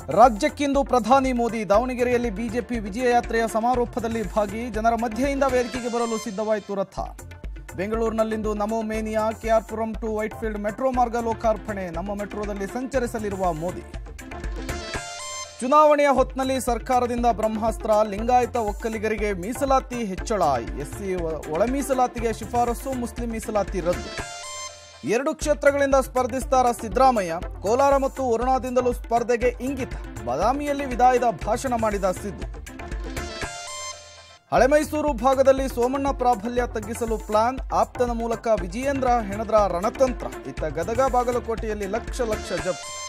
ರಾಜ್ಯಕ್ಕಿಂದು ಪ್ರಧಾನಿ ಮೋದಿ ದಾವಣಗೆರೆಯಲ್ಲಿ ಬಿಜೆಪಿ ವಿಜಯ ಯಾತ್ರೆಯ ಸಮಾರೋಪದಲ್ಲಿ ಭಾಗಿ ಜನರ ಮಧ್ಯೆಯಿಂದ ವೇದಿಕೆಗೆ ಬರಲು ಸಿದ್ಧವಾಯಿತು ರಥ ಬೆಂಗಳೂರಿನಲ್ಲಿಂದು Namo mania KR Puram to Whitefield metro ಮಾರ್ಗ ಲೋಕಾರ್ಪಣೆ ನಮ್ಮ ಮೆಟ್ರೋದಲ್ಲಿ ಸಂಚರಿಸಲಿರುವ ಮೋದಿ ಚುನಾವಣೆಯ ಹೊತ್ತಿನಲ್ಲಿ ಸರ್ಕಾರದಿಂದ ಬ್ರಹ್ಮಾಸ್ತ್ರ ಲಿಂಗಾಯತ ಒಕ್ಕಲಿಗರಿಗೆ ಮೀಸಲಾತಿ ಹೆಚ್ಚಳ ಎಸ್ಸಿ ಒಳ ಮೀಸಲಾತಿಗೆ ಶಿಫಾರಸು ಮುಸ್ಲಿಂ ಮೀಸಲಾತಿ ರದ್ದು ಎರಡು ಕ್ಷೇತ್ರಗಳಿಂದ ಸ್ಪರ್ಧಿಸ್ತಾರ ಸಿದ್ದರಾಮಯ್ಯ ಕೋಲಾರ ಮತ್ತು ವರುಣಾದಿಂದಲೂ ಸ್ಪರ್ಧೆಗೆ ಇಂಗಿತ ಬಾದಾಮಿಯಲ್ಲಿ ವಿದಾಯದ ಭಾಷಣ ಮಾಡಿದ ಸಿದ್ದು ಹಳೆಮೈಸೂರು ಭಾಗದಲ್ಲಿ ಸೋಮಣ್ಣ ಪ್ರಾಬಲ್ಯ ತಗ್ಗಿಸಲು ಪ್ಲಾನ್ ಆಪ್ತನ ಮೂಲಕ ವಿಜಯೇಂದ್ರ ಹೆಣದ್ರ ರಣತಂತ್ರ ಇತ್ತ ಗದಗ ಬಾಗಲಕೋಟೆಯಲ್ಲಿ ಲಕ್ಷ ಲಕ್ಷ ಜಪ್ತಿ